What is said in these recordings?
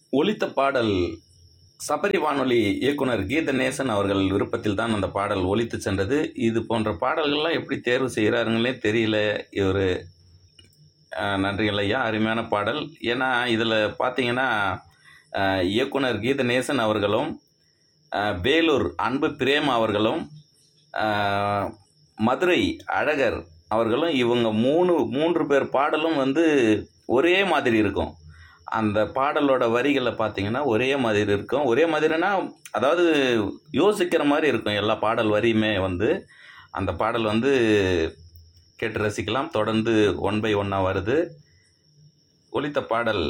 ஒலித்த பாடல் சபரி வானொலி இயக்குனர் கீதநேசன் அவர்கள் விருப்பத்தில் தான் அந்த பாடல் ஒலித்து சென்றது இது போன்ற பாடல்கள்லாம் எப்படி தேர்வு செய்கிறாருங்களே தெரியல இவர் நன்றிகள் ஐயா அருமையான பாடல் ஏன்னா இதில் பார்த்தீங்கன்னா அஹ், இயக்குனர் கீதநேசன் அவர்களும் அஹ், வேலூர் அன்பு பிரேம் அவர்களும் அஹ், மதுரை அழகர் அவர்களும் இவங்க மூணு மூன்று பேர் பாடலும் வந்து ஒரே மாதிரி இருக்கும் அந்த பாடலோட வரிகளை பார்த்தீங்கன்னா ஒரே மாதிரி இருக்கும் ஒரே மாதிரினா அதாவது யோசிக்கிற மாதிரி இருக்கும் எல்லா பாடல் வரியுமே வந்து அந்த பாடல் வந்து கேட்டு ரசிக்கலாம் தொடர்ந்து ஒன் பை ஒன்னாக வருது ஒலித்த பாடல்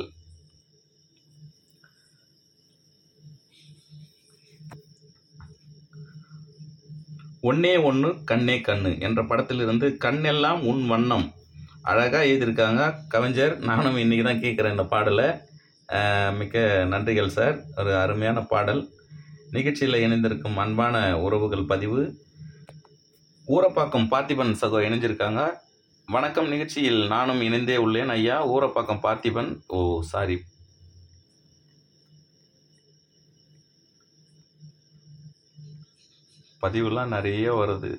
ஒன்னே ஒன்று கண்ணே கண்ணு என்ற படத்திலிருந்து கண்ணெல்லாம் உன் வண்ணம் அழகாக எழுதியிருக்காங்க கவிஞர் நானும் இன்றைக்கி தான் கேட்குறேன் இந்த பாடலை அஹ், மிக்க நன்றிகள் சார் ஒரு அருமையான பாடல் நிகழ்ச்சியில் இணைந்திருக்கும் அன்பான உறவுகள் பதிவு ஊரப்பாக்கம் பார்த்திபன் சகோ இணைஞ்சிருக்காங்க வணக்கம் நிகழ்ச்சியில் நானும் இணைந்தே உள்ளேன் ஐயா ஊரப்பாக்கம் பார்த்திபன் ஓ சாரி பதிவுலாம் நிறைய வருது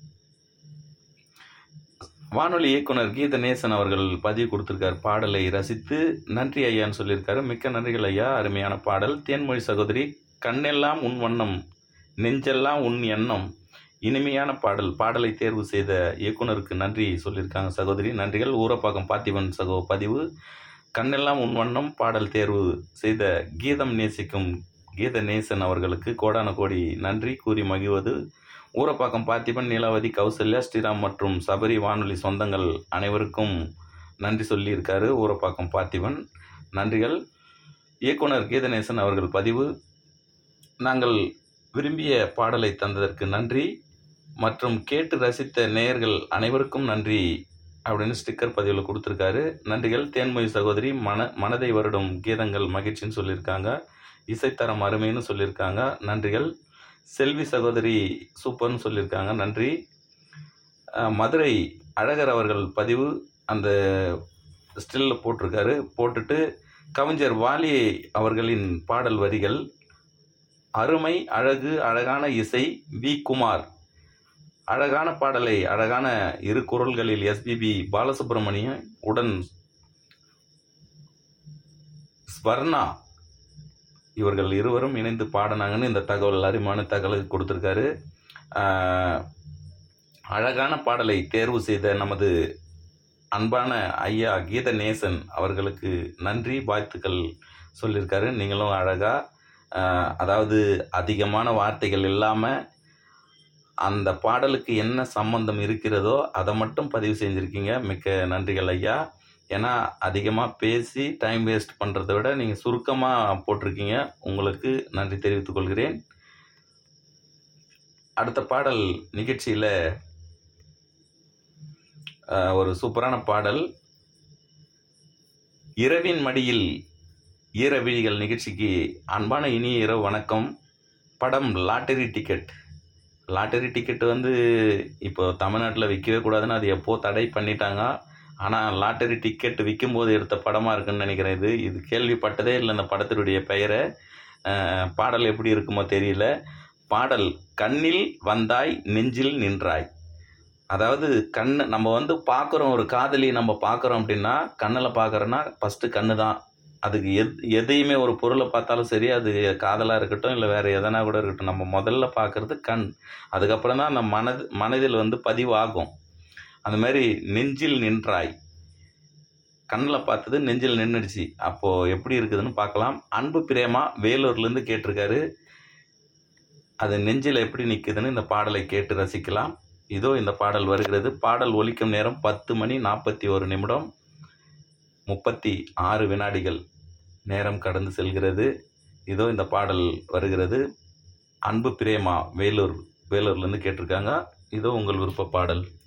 வானொலி இயக்குனர் கீதநேசன் அவர்கள் பதிவு கொடுத்திருக்கார் பாடலை ரசித்து நன்றி ஐயான்னு சொல்லியிருக்காரு மிக்க நன்றிகள் ஐயா அருமையான பாடல் தேன்மொழி சகோதரி கண்ணெல்லாம் உன் வண்ணம் நெஞ்செல்லாம் உன் எண்ணம் இனிமையான பாடல் பாடலை தேர்வு செய்த இயக்குனருக்கு நன்றி சொல்லியிருக்காங்க சகோதரி நன்றிகள் ஊரப்பாக்கம் பார்த்திபன் சகோ பதிவு கண்ணெல்லாம் உன் வண்ணம் பாடல் தேர்வு செய்த கீதம் நேசிக்கும் கீத நேசன் அவர்களுக்கு கோடான கோடி நன்றி கூறி மகிழ்வது ஊரப்பாக்கம் பார்த்திபன் நீலாவதி கௌசல்யா ஸ்ரீராம் மற்றும் சபரி வானொலி சொந்தங்கள் அனைவருக்கும் நன்றி சொல்லியிருக்காரு ஊரப்பாக்கம் பார்த்திபன் நன்றிகள் இயக்குனர் கீதநேசன் அவர்கள் பதிவு நாங்கள் விரும்பிய பாடலை தந்ததற்கு நன்றி மற்றும் கேட்டு ரசித்த நேயர்கள் அனைவருக்கும் நன்றி அப்படின்னு ஸ்டிக்கர் பதிவில் கொடுத்துருக்காரு நன்றிகள் தேன்மொழி சகோதரி மன மனதை வருடும் கீதங்கள் மகிழ்ச்சின்னு சொல்லியிருக்காங்க இசைத்தரம் அருமைன்னு சொல்லியிருக்காங்க நன்றிகள் செல்வி சகோதரி சூப்பர்னு சொல்லியிருக்காங்க நன்றி அஹ், மதுரை அழகர் அவர்கள் பதிவு அந்த ஸ்டில்ல போட்டிருக்காரு போட்டுட்டு கவிஞர் வாலி அவர்களின் பாடல் வரிகள் அருமை அழகு அழகான இசை வி குமார் அழகான பாடலை அழகான இரு குரல்களில் எஸ்பிபி பாலசுப்ரமணியம் உடன் ஸ்வர்ணா இவர்கள் இருவரும் இணைந்து பாடினாங்கன்னு இந்த தகவல் அருமையான தகவல் கொடுத்துருக்காரு ஆஹ், அழகான பாடலை தேர்வு செய்த நமது அன்பான ஐயா கீதநேசன் அவர்களுக்கு நன்றி வாழ்த்துக்கள் சொல்லியிருக்காரு நீங்களும் அழகா ஆஹ், அதாவது அதிகமான வார்த்தைகள் இல்லாமல் அந்த பாடலுக்கு என்ன சம்பந்தம் இருக்கிறதோ அதை மட்டும் பதிவு செஞ்சுருக்கீங்க மிக்க நன்றிகள் ஐயா ஏன்னா அதிகமாக பேசி டைம் வேஸ்ட் பண்ணுறதை விட நீங்கள் சுருக்கமாக போட்டிருக்கீங்க உங்களுக்கு நன்றி தெரிவித்துக் கொள்கிறேன் அடுத்த பாடல் நிகழ்ச்சியில் ஒரு சூப்பரான பாடல் இரவின் மடியில் ஈரவிழிகள் நிகழ்ச்சிக்கு அன்பான இனிய இரவு வணக்கம் படம் லாட்டரி டிக்கெட் லாட்டரி டிக்கெட் வந்து இப்போ தமிழ்நாட்டில் விற்கவே கூடாதுன்னு அது எப்போ தடை பண்ணிட்டாங்க ஆனால் லாட்டரி டிக்கெட் விற்கும்போது எடுத்த படமாக இருக்குன்னு நினைக்கிறேன் இது இது கேள்விப்பட்டதே இல்லை இந்த படத்தினுடைய பெயரை அஹ், பாடல் எப்படி இருக்குமோ தெரியல பாடல் கண்ணில் வந்தாய் நெஞ்சில் நின்றாய் அதாவது கண் நம்ம வந்து பார்க்குறோம் ஒரு காதலி நம்ம பார்க்குறோம் அப்படின்னா கண்ணில் பார்க்குறோன்னா ஃபஸ்ட்டு கண்ணு தான் அதுக்கு எத் எதையுமே ஒரு பொருளை பார்த்தாலும் சரி அது காதலாக இருக்கட்டும் இல்லை வேறு எதனா கூட இருக்கட்டும் நம்ம முதல்ல பார்க்குறது கண் அதுக்கப்புறம் தான் அந்த மனது மனதில் வந்து பதிவாகும் அந்த மாதிரி நெஞ்சில் நின்றாய் கண்ணில் பார்த்தது நெஞ்சில் நின்றுடுச்சு அப்போது எப்படி இருக்குதுன்னு பார்க்கலாம் அன்பு பிரேமா வேலூர்லேருந்து கேட்டிருக்காரு அது நெஞ்சில் எப்படி நிற்குதுன்னு இந்த பாடலை கேட்டு ரசிக்கலாம் இதோ இந்த பாடல் வருகிறது பாடல் ஒலிக்கும் நேரம் பத்து மணி நாற்பத்தி ஒரு நிமிடம் முப்பத்தி ஆறு வினாடிகள் நேரம் கடந்து செல்கிறது இதோ இந்த பாடல் வருகிறது அன்பு பிரேமா வேலூர் வேலூர்லேருந்து கேட்டிருக்காங்க இதோ உங்கள் விருப்ப பாடல்